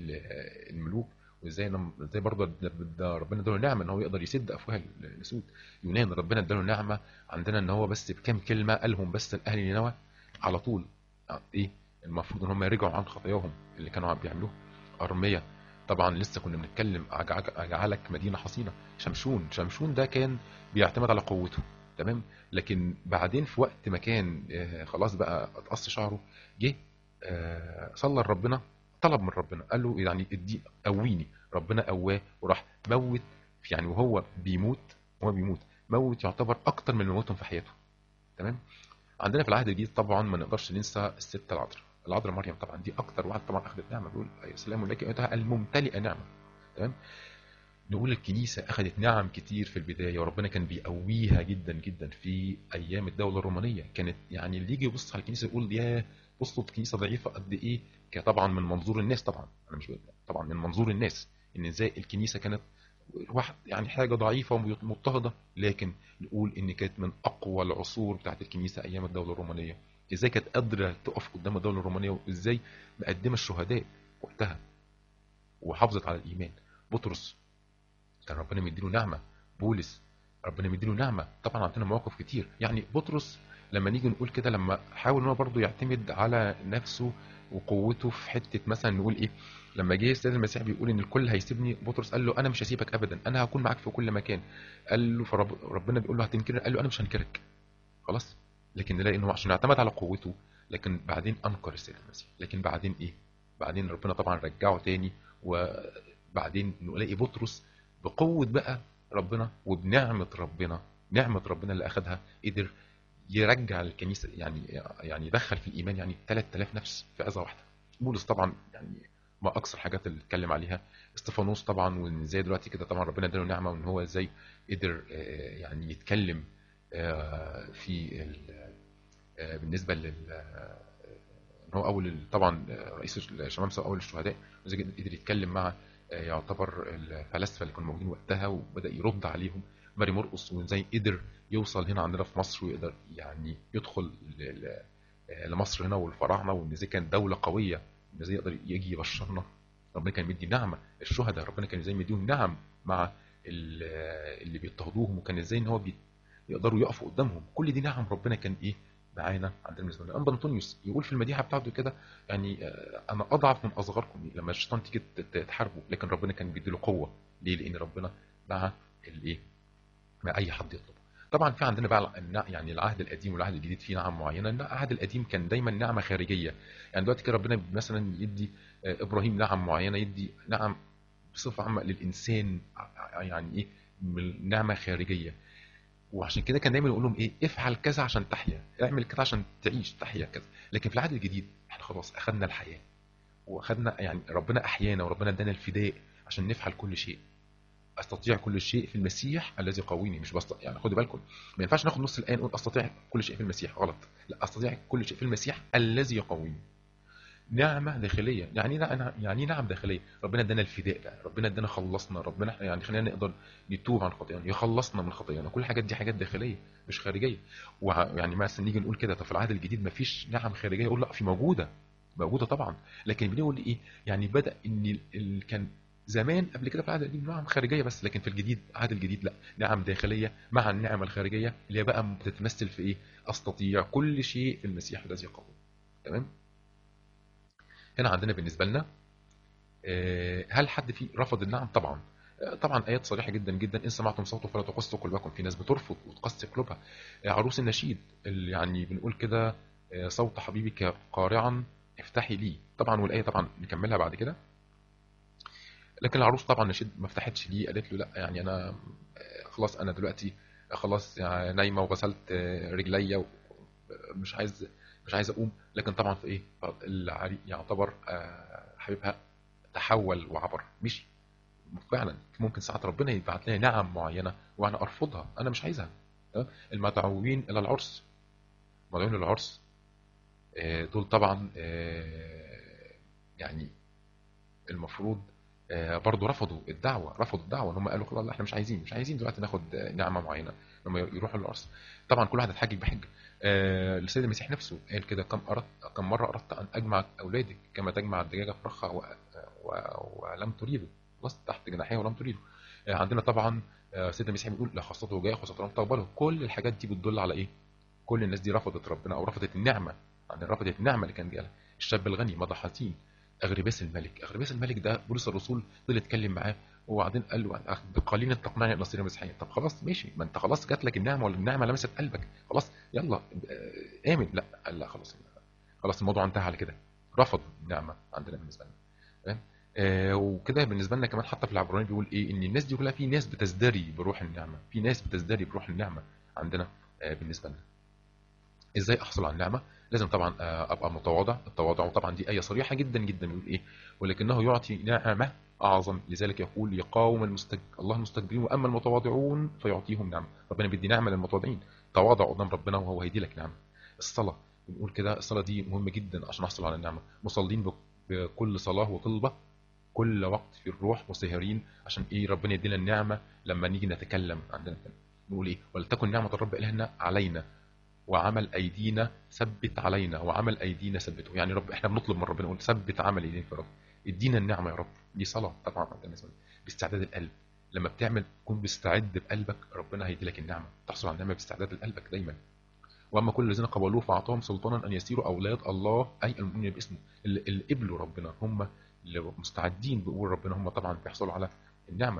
الملوك وازاي ازاي برضه ده ربنا اداله نعمه ان هو يقدر يسد افواه الاسود يونان ربنا اداله نعمه عندنا ان هو بس بكام كلمه قالهم بس لاهل نينوى على طول ايه المفروض ان هم يرجعوا عن خطاياهم اللي كانوا بيعملوها ارميه طبعا لسه كنا بنتكلم اجعلك مدينه حصينه شمشون شمشون ده كان بيعتمد على قوته تمام لكن بعدين في وقت ما كان آه، خلاص بقى اتقص شعره جه آه، صلى لربنا طلب من ربنا قال له يعني ادي قويني ربنا قواه وراح موت يعني وهو بيموت وهو بيموت موت يعتبر اكتر من موتهم في حياته تمام عندنا في العهد الجديد طبعا ما نقدرش ننسى الست العذراء العذراء مريم طبعا دي اكتر واحد طبعا اخذت نعمه بيقول سلام لك ايتها الممتلئه نعمه تمام نقول الكنيسة أخذت نعم كتير في البداية وربنا كان بيقويها جدا جدا في أيام الدولة الرومانية كانت يعني اللي يجي يبص على الكنيسة يقول يا بصوا الكنيسة ضعيفة قد إيه طبعا من منظور الناس طبعا أنا مش طبعا من منظور الناس إن إزاي الكنيسة كانت واحد يعني حاجة ضعيفة ومضطهدة لكن نقول إن كانت من أقوى العصور بتاعت الكنيسة أيام الدولة الرومانية إزاي كانت قادرة تقف قدام الدولة الرومانية وإزاي مقدمة الشهداء وقتها وحافظت على الإيمان بطرس كان ربنا مديله نعمه بولس ربنا مديله نعمه طبعا عندنا مواقف كتير يعني بطرس لما نيجي نقول كده لما حاول ان هو برضه يعتمد على نفسه وقوته في حته مثلا نقول ايه لما جه السيد المسيح بيقول ان الكل هيسيبني بطرس قال له انا مش هسيبك ابدا انا هكون معاك في كل مكان قال له فربنا بيقول له هتنكرني قال له انا مش هنكرك خلاص لكن نلاقي ان هو عشان اعتمد على قوته لكن بعدين انكر السيد المسيح لكن بعدين ايه بعدين ربنا طبعا رجعه تاني وبعدين نلاقي بطرس بقوة بقى ربنا وبنعمة ربنا نعمة ربنا اللي أخدها قدر يرجع الكنيسة يعني يعني يدخل في الإيمان يعني 3000 نفس في عظة واحدة بولس طبعا يعني ما أكثر حاجات اللي اتكلم عليها استفانوس طبعا وإن ازاي دلوقتي كده طبعا ربنا اداله نعمة وإن هو ازاي قدر آه، يعني يتكلم آه، في آه، بالنسبة لل ان هو اول طبعا رئيس الشمامسه واول الشهداء قدر يتكلم مع يعتبر الفلاسفه اللي كانوا موجودين وقتها وبدا يرد عليهم ماري مرقص وازاي قدر يوصل هنا عندنا في مصر ويقدر يعني يدخل لمصر هنا والفراعنه وان ازاي كانت دوله قويه ان ازاي يقدر يجي يبشرنا ربنا كان مدي نعمه الشهداء ربنا كان ازاي مديهم نعم مع اللي بيضطهدوهم وكان ازاي ان هو يقدروا يقفوا قدامهم كل دي نعم ربنا كان ايه معانا عند المسلمين انبا انطونيوس يقول في المديحه بتاعته كده يعني آه، انا اضعف من اصغركم لما الشيطان تيجي تحاربه لكن ربنا كان بيديله قوه ليه لان ربنا مع الايه مع اي حد يطلبه طبعا في عندنا بقى يعني العهد القديم والعهد الجديد فيه نعم معينه العهد القديم كان دايما نعمه خارجيه يعني دلوقتي كده ربنا مثلا يدي آه، ابراهيم نعم معينه يدي نعم بصفه عامه للانسان يعني ايه نعمه خارجيه وعشان كده كان دايما يقول لهم ايه افعل كذا عشان تحيا اعمل كذا عشان تعيش تحيا كذا لكن في العهد الجديد احنا خلاص اخذنا الحياه واخذنا يعني ربنا احيانا وربنا ادانا الفداء عشان نفعل كل شيء استطيع كل شيء في المسيح الذي قويني مش بسط يعني خدوا بالكم ما ينفعش ناخد نص الايه نقول استطيع كل شيء في المسيح غلط لا استطيع كل شيء في المسيح الذي يقويني نعمه داخليه يعني لا يعني نعم داخليه ربنا ادانا الفداء ده ربنا ادانا خلصنا ربنا يعني خلينا نقدر نتوب عن خطايانا يخلصنا من خطايانا كل الحاجات دي حاجات داخليه مش خارجيه ويعني مثلا نيجي نقول كده طب في العهد الجديد ما فيش نعم خارجيه يقول لا في موجوده موجوده طبعا لكن بنقول ايه يعني بدا ان ال... كان زمان قبل كده في العهد القديم نعم خارجيه بس لكن في الجديد العهد الجديد لا نعم داخليه مع النعم الخارجيه اللي هي بقى بتتمثل في ايه استطيع كل شيء في المسيح الذي قوي تمام هنا عندنا بالنسبه لنا هل حد فيه رفض النعم طبعا طبعا ايات صريحه جدا جدا ان سمعتم صوته فلا تقسوا قلوبكم في ناس بترفض وتقسي قلوبها عروس النشيد اللي يعني بنقول كده صوت حبيبك قارعا افتحي لي طبعا والايه طبعا نكملها بعد كده لكن العروس طبعا نشيد ما فتحتش ليه قالت له لا يعني انا خلاص انا دلوقتي خلاص يعني نايمه وغسلت رجليا ومش عايز مش عايز اقوم لكن طبعا في ايه العريق يعتبر حبيبها تحول وعبر مشي فعلا ممكن ساعات ربنا يبعت لنا نعم معينه وانا ارفضها انا مش عايزها المدعوين الى العرس المدعوين الى العرس دول طبعا يعني المفروض برضه رفضوا الدعوه رفضوا الدعوه ان هم قالوا خلاص احنا مش عايزين مش عايزين دلوقتي ناخد نعمه معينه لما يروحوا للعرس طبعا كل واحد هتحجج بحجه السيد المسيح نفسه قال كده كم أردت كم مره اردت ان اجمع اولادك كما تجمع الدجاجه فرخها و... و... ولم تريده خلاص تحت جناحيه ولم تريده عندنا طبعا السيد المسيح بيقول لا خاصته جايه خاصته لم تقبله كل الحاجات دي بتدل على ايه كل الناس دي رفضت ربنا او رفضت النعمه يعني رفضت النعمه اللي كان جالها الشاب الغني مضى حزين اغرباس الملك اغرباس الملك ده بولس الرسول فضل يتكلم معاه وبعدين قال له بقليل تقنعني الى صير مسيحيا طب خلاص ماشي ما انت خلاص جات لك النعمه ولا النعمه لمست قلبك خلاص يلا امن لا قال لا خلاص خلاص الموضوع انتهى على كده رفض النعمه عندنا بالنسبه لنا فاهم آه وكده بالنسبه لنا كمان حتى في العبراني بيقول ايه ان الناس دي كلها في ناس بتزدري بروح النعمه في ناس بتزدري بروح النعمه عندنا آه بالنسبه لنا ازاي احصل على النعمه لازم طبعا ابقى متواضع التواضع وطبعا دي ايه صريحه جدا جدا بيقول ايه ولكنه يعطي نعمه اعظم لذلك يقول يقاوم المستج... الله المستكبرين واما المتواضعون فيعطيهم نعمه ربنا بيدي نعمه للمتواضعين تواضع قدام ربنا وهو هيدي لك نعمه الصلاه بنقول كده الصلاه دي مهمه جدا عشان نحصل على النعمه مصلين بكل صلاه وطلبه كل وقت في الروح مسهرين عشان ايه ربنا يدينا النعمه لما نيجي نتكلم عندنا نقول ايه ولتكن نعمه الرب الهنا علينا وعمل ايدينا ثبت علينا وعمل ايدينا ثبته يعني رب احنا بنطلب من ربنا نقول ثبت عمل ايدينا في رب ادينا النعمه يا رب دي صلاه طبعا بالنسبه باستعداد القلب لما بتعمل تكون مستعد بقلبك ربنا هيدي لك النعمه تحصل على النعمه باستعداد قلبك دايما واما كل الذين قبلوه فاعطاهم سلطانا ان يسيروا اولاد الله اي المؤمنين باسمه اللي, اللي قبلوا ربنا هم اللي مستعدين بقول ربنا هم طبعا بيحصلوا على النعمه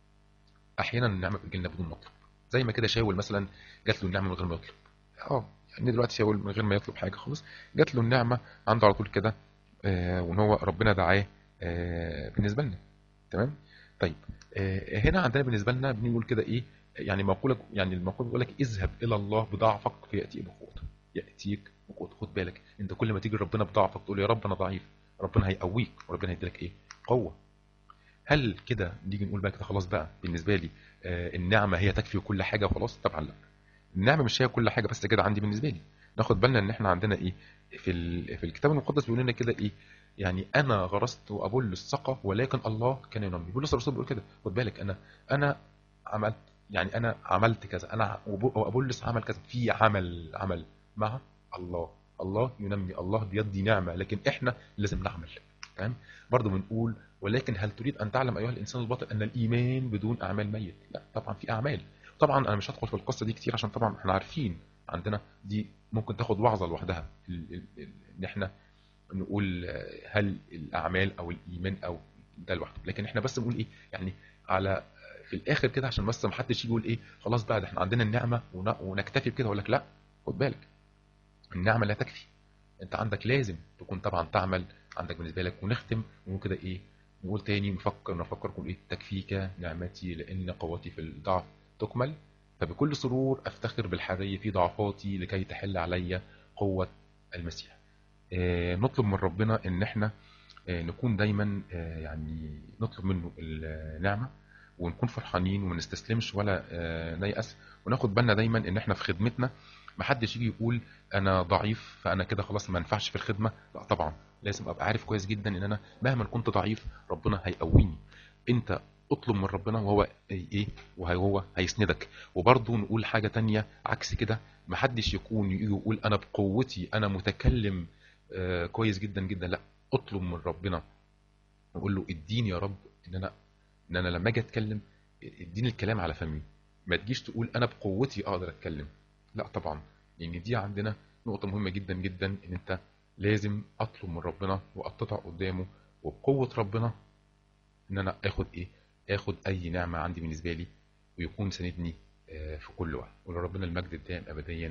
احيانا النعمه بتجي لنا بدون مطلب زي ما كده شاول مثلا جات له النعمه من غير ما يطلب اه يعني دلوقتي شاول من غير ما يطلب حاجه خالص جات له النعمه عنده على طول كده آه وان هو ربنا دعاه آه بالنسبه لنا تمام طيب آه هنا عندنا بالنسبه لنا بنقول كده ايه يعني مقوله يعني المقوله بيقول لك اذهب الى الله بضعفك فياتي بقوته ياتيك بقوته خد بالك انت كل ما تيجي ربنا بضعفك تقول يا رب انا ضعيف ربنا هيقويك وربنا هيديلك ايه قوه هل كده نيجي نقول بقى كده خلاص بقى بالنسبه لي آه النعمه هي تكفي كل حاجه وخلاص طبعا لا النعمه مش هي كل حاجه بس كده عندي بالنسبه لي ناخد بالنا ان احنا عندنا ايه في في الكتاب المقدس بيقول لنا كده ايه يعني انا غرست وابل السقى ولكن الله كان ينمي بولس الرسول بيقول كده خد بالك انا انا عملت يعني انا عملت كذا انا وابولس عمل كذا في عمل عمل مع الله الله ينمي الله بيدي نعمه لكن احنا لازم نعمل تمام برضه بنقول ولكن هل تريد ان تعلم ايها الانسان الباطل ان الايمان بدون اعمال ميت لا طبعا في اعمال طبعا انا مش هدخل في القصه دي كتير عشان طبعا احنا عارفين عندنا دي ممكن تاخد وعظه لوحدها ان احنا نقول هل الاعمال او الايمان او ده لوحده لكن احنا بس بنقول ايه يعني على في الاخر كده عشان بس ما حدش يجي يقول ايه خلاص بقى ده احنا عندنا النعمه ونكتفي بكده اقول لك لا خد بالك النعمه لا تكفي انت عندك لازم تكون طبعا تعمل عندك بالنسبه لك ونختم ونقول كده ايه نقول تاني نفكر نفكر نقول ايه تكفيك نعمتي لان قوتي في الضعف تكمل فبكل سرور افتخر بالحريه في ضعفاتي لكي تحل علي قوه المسيح آه نطلب من ربنا ان احنا آه نكون دايما آه يعني نطلب منه النعمه ونكون فرحانين وما نستسلمش ولا آه، نيأس وناخد بالنا دايما ان احنا في خدمتنا محدش يجي يقول انا ضعيف فانا كده خلاص ما ينفعش في الخدمه لا طبعا لازم ابقى عارف كويس جدا ان انا مهما كنت ضعيف ربنا هيقويني انت اطلب من ربنا وهو ايه وهو هيسندك وبرضه نقول حاجه تانية عكس كده محدش يكون يجي يقول انا بقوتي انا متكلم آه، كويس جدا جدا لا اطلب من ربنا وقول له اديني يا رب ان انا ان انا لما اجي اتكلم اديني الكلام على فمي ما تجيش تقول انا بقوتي اقدر اتكلم لا طبعا لان دي عندنا نقطه مهمه جدا جدا ان انت لازم اطلب من ربنا واتطع قدامه وبقوه ربنا ان انا اخد ايه اخد اي نعمه عندي بالنسبه لي ويكون ساندني آه، في كل وقت ولربنا المجد الدائم ابديا